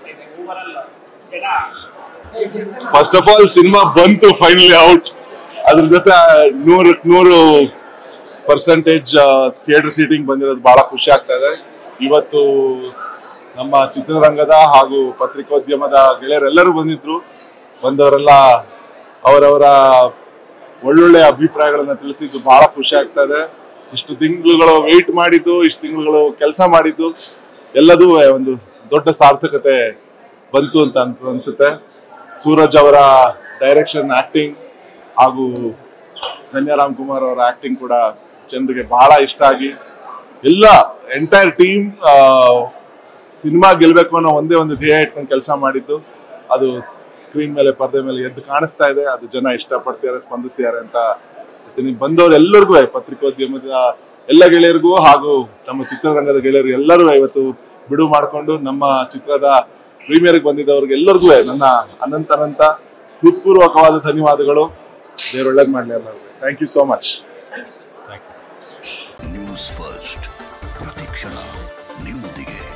ಇದೆ ಓವರ್ ಜನ first of all cinema ಬಂತು ಫೈನಲಿ ಔಟ್ ಅದ್ರ ಜೊತೆ ನೂರಕ್ಕೆ ನೂರು ಪರ್ಸೆಂಟೇಜ್ ಥಿಯೇಟರ್ ಸೀಟಿಂಗ್ ಬಂದಿರೋದು ಬಹಳ ಖುಷಿ ಆಗ್ತಾ ಇದೆ ಇವತ್ತು ನಮ್ಮ ಚಿತ್ರರಂಗದ ಹಾಗೂ ಪತ್ರಿಕೋದ್ಯಮದ ಗೆಳೆಯರೆಲ್ಲರೂ ಬಂದಿದ್ರು ಬಂದವರೆಲ್ಲ ಅವರವರ ಒಳ್ಳೊಳ್ಳೆ ಅಭಿಪ್ರಾಯಗಳನ್ನ ತಿಳಿಸಿದ್ದು ಬಹಳ ಖುಷಿ ಆಗ್ತಾ ಇದೆ ಇಷ್ಟು ತಿಂಗಳುಗಳು ವೆಯ್ಟ್ ಮಾಡಿದ್ದು ಇಷ್ಟು ತಿಂಗಳುಗಳು ಕೆಲಸ ಮಾಡಿದ್ದು ಎಲ್ಲದೂ ಒಂದು ದೊಡ್ಡ ಸಾರ್ಥಕತೆ ಬಂತು ಅಂತ ಅನ್ಸ್- ಅನ್ಸುತ್ತೆ ಸೂರಜ್ ಅವರ ಡೈರೆಕ್ಷನ್ ಆಕ್ಟಿಂಗ್ ಹಾಗೂ ಧನ್ಯ ರಾಮ್ ಕುಮಾರ್ ಅವರ ಆಕ್ಟಿಂಗ್ ಕೂಡ ಜನರಿಗೆ ಬಹಳ ಇಷ್ಟ ಆಗಿ ಎಲ್ಲ ಎಂಟೈರ್ ಟೀಮ್ ಸಿನಿಮಾ ಗೆಲ್ಬೇಕು ಅನ್ನೋ ಒಂದೇ ಒಂದು ಧ್ಯೇಯ ಇಟ್ಕೊಂಡು ಕೆಲಸ ಮಾಡಿದ್ದು ಅದು ಸ್ಕ್ರೀನ್ ಮೇಲೆ ಪರದೆ ಮೇಲೆ ಎದ್ದು ಕಾಣಿಸ್ತಾ ಇದೆ ಅದು ಜನ ಇಷ್ಟಪಡ್ತಿದ್ದಾರೆ ಸ್ಪಂದಿಸಿದ್ದಾರೆ ಅಂತ ಹೇಳ್ತೀನಿ ಬಂದವರು ಎಲ್ಲರಿಗೂ ಪತ್ರಿಕೋದ್ಯಮದ ಎಲ್ಲ ಗೆಳೆಯರಿಗೂ ಹಾಗೂ ನಮ್ಮ ಚಿತ್ರರಂಗದ ಗೆಳೆಯರು ಎಲ್ಲರೂ ಇವತ್ತು ಬಿಡುವು ಮಾಡಿಕೊಂಡು ನಮ್ಮ ಚಿತ್ರದ ಪ್ರೀಮಿಯರ್ಗೆ ಬಂದಿದ್ದವ್ರಿಗೆ ಎಲ್ಲರಿಗೂ ನನ್ನ ಅನಂತ ಅನಂತ ಹೃತ್ಪೂರ್ವಕವಾದ ಧನ್ಯವಾದಗಳು ದೇವ್ರು ಒಳ್ಳೇದು ಮಾಡಲಿ ಎಲ್ಲರಿಗೂ thank you so much news first ಪ್ರತಿಕ್ಷಣ ನಿಮ್ಮೊಂದಿಗೆ